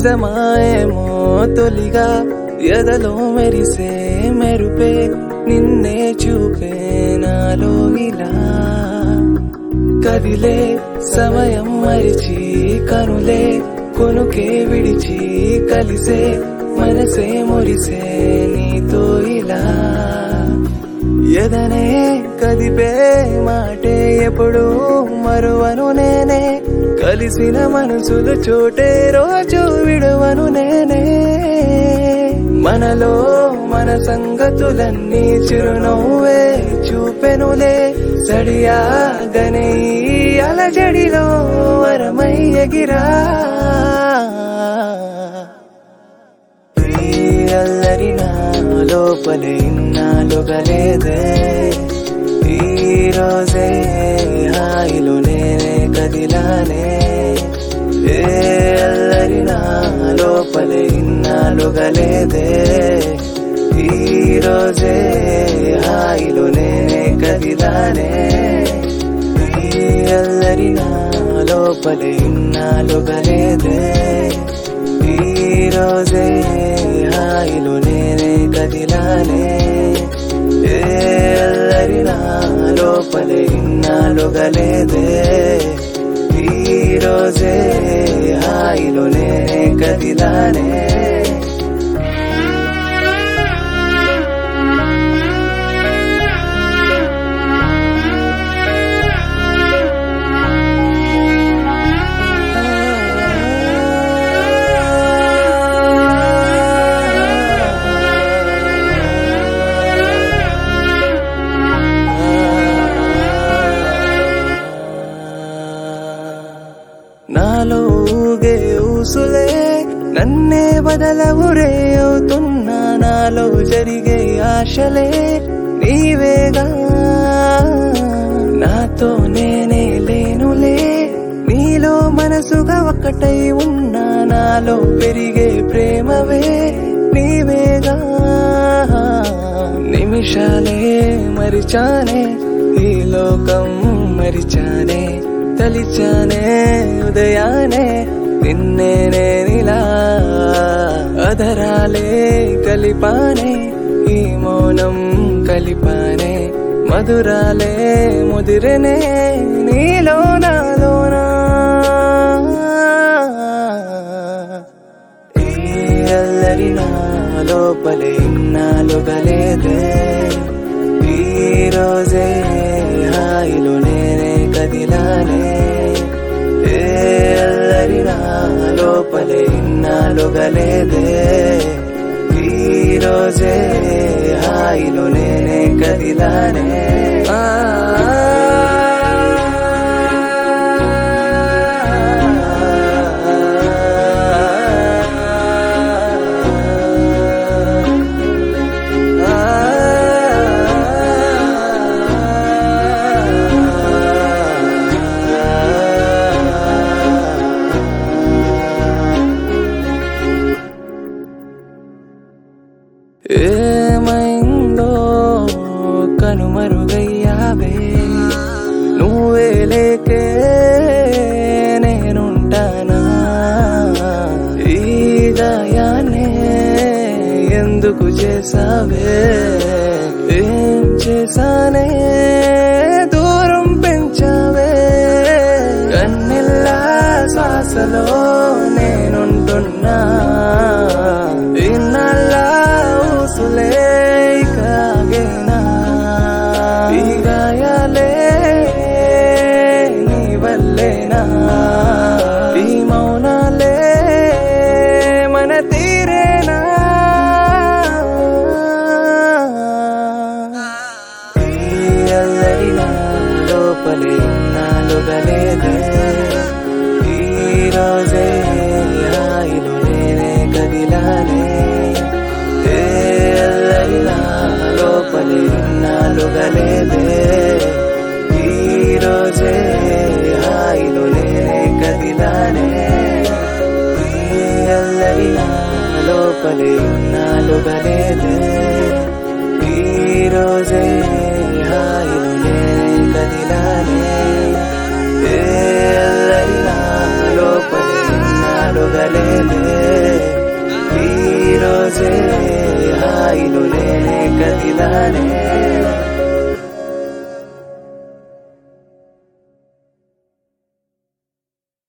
నిజమాయేమో తొలిగా ఎదలో మెరిసే మెరుపే నిన్నే చూపే నాలో ఇలా కదిలే సమయం మరిచి కనులే కొనుకే విడిచి కలిసే మనసే మురిసే నీతో ఇలా ఎదనే కదిపే మాటే ఎప్పుడు మరువను నేనే కలిసిన మనసులు చోటే రోజు విడువను నేనే మనలో మన సంగతులన్నీ చిరునవ్వే చూపెనులే సడియాగనే ఈ అలజడిలో వరమై ఎగిరా ఈ అల్లరి నా లోపలే ఇన్నాళ్ళుగలేదే ఈ రోజే హాయిలో నేనే కదిలానే ఏ అల్లరి నా లోపలే ఇన్నాళ్ళుగలేదే ఈ రోజే హాయిలో నేనే కదిలానే ఈ అల్లరి నా లోపలే ఇన్నాళ్ళుగలేదే ఈ రోజే హాయిలో నేనే కదిలానే ఏ అల్లరి నా లోపలే ఇన్నాళ్ళుగలేదే ఈ రోజే హాయిలో నేనే కదిలానే నాలో ఊగే ఊసులే నన్నే బదలవురే అవుతున్నా నాలో జరిగే ఆశలే నీవేగా నాతో నేనే లేనులే నీలో మనసుగా ఒక్కటై ఉన్నా నాలో పెరిగే ప్రేమవే నీవేగా నిమిషాలే మరిచానే ఈ లోకం మరిచానే తలిచానే ఉదయానే నిన్నే నేనిలా అధరాలే కలిపానే ఈ మౌనం కలిపానే మధురాలే ముదిరనే నీలో నాలోనా ఈ అల్లరి నా లోపలే ఇన్నాళ్ళుగలేదే ఈ రోజే హాయిలో నేనే కదిలానే ఏ అల్లరి నా లోపలే ఇన్నాళ్ళుగలేదే ఈ రోజే హాయిలో నేనే కదిలానే ఆ ఏమైందో కనుమరుగయ్యావే నువ్వే లేకే నేనుంటానా ఈ గాయాన్నే ఎందుకు చేసావే ఏం చేశానే దూరం పెంచావే కన్నెల్లా శ్వాసలో నేనుంటున్నా ఇన్నల్లా ఊసులే కాగేనా ఈ గాయాలే నీ వల్లేనా ఈ మౌనాలే మన తీరేనా ఈ అల్లరి నా లోపలే నాలుగలేదే ఈ రోజే హాయిలో నేనే కదిలానే ఏ అల్లరి నా లోపలే నాలుగలేదే ఈ రోజే హాయిలో నేనే కదిలానే ఈ అల్లరి నా లోపలే నాలుగలేదే ఈ రోజే హాయిలో నేనే కదిలానే ఏ అల్లరి నా లోపలే నాలుగలేదే రోజే హాయిలో నేనే కదిలానే